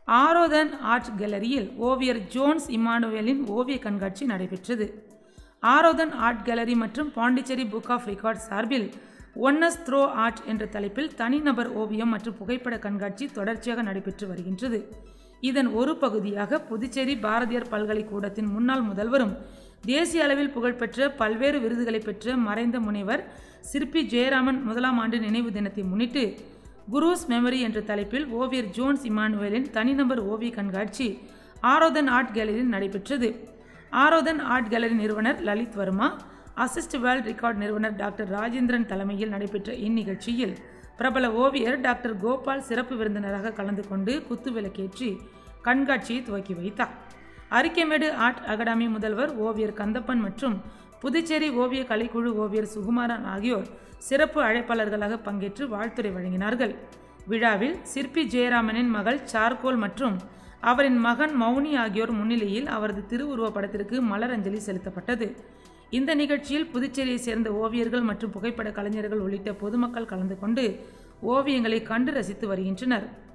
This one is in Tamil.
ஆரோதன் ஆர்ட் கேலரியில் ஓவியர் ஜோன்ஸ் இமானுவேலின் ஓவிய கண்காட்சி நடைபெற்றது ஆரோதன் ஆர்ட் கேலரி மற்றும் பாண்டிச்சேரி புக் ஆஃப் ரெக்கார்ட் சார்பில் ஒன்னஸ் த்ரோ ஆர்ட் என்ற தலைப்பில் தனிநபர் ஓவியம் மற்றும் புகைப்பட கண்காட்சி தொடர்ச்சியாக நடைபெற்று வருகின்றது இதன் ஒரு பகுதியாக புதுச்சேரி பாரதியார் பல்கலைக்கூடத்தின் முன்னாள் முதல்வரும் தேசிய அளவில் புகழ்பெற்ற பல்வேறு விருதுகளை பெற்ற மறைந்த முனைவர் சிற்பி ஜெயராமன் முதலாம் ஆண்டு நினைவு தினத்தை முன்னிட்டு குரூஸ் மெமரி என்ற தலைப்பில் ஓவியர் ஜோன்ஸ் இமானுவேலின் தனிநபர் ஓவிய கண்காட்சி ஆரோதன் ஆர்ட் கேலரியில் நடைபெற்றது ஆரோதன் ஆர்ட் கேலரி நிறுவனர் Lalit Varma assist world record நிறுவனர் டாக்டர் ராஜேந்திரன் தலைமையில் நடைபெற்ற இந்நிகழ்ச்சியில் பிரபல ஓவியர் டாக்டர் கோபால் சிறப்பு விருந்தினராக கலந்து கொண்டு குத்துவிளக்கேற்றி கண்காட்சியை துவக்கி வைத்தார் அரிக்கமேடு ஆர்ட் அகாடமி முதல்வர் ஓவியர் கந்தப்பன் மற்றும் புதுச்சேரி ஓவிய கலைக்குழு ஓவியர் சுகுமாரன் ஆகியோர் சிறப்பு அழைப்பாளர்களாக பங்கேற்று வாழ்த்துரை வழங்கினார்கள் விழாவில் சிற்பி ஜெயராமனின் மகள் சார்கோல் மற்றும் அவரின் மகன் மௌனி ஆகியோர் முன்னிலையில் அவரது திருவுருவ படத்திற்கு மலரஞ்சலி செலுத்தப்பட்டது இந்த நிகழ்ச்சியில் புதுச்சேரியை சேர்ந்த ஓவியர்கள் மற்றும் புகைப்பட கலைஞர்கள் உள்ளிட்ட பொதுமக்கள் கலந்து கொண்டு ஓவியங்களை கண்டு ரசித்து வருகின்றனர்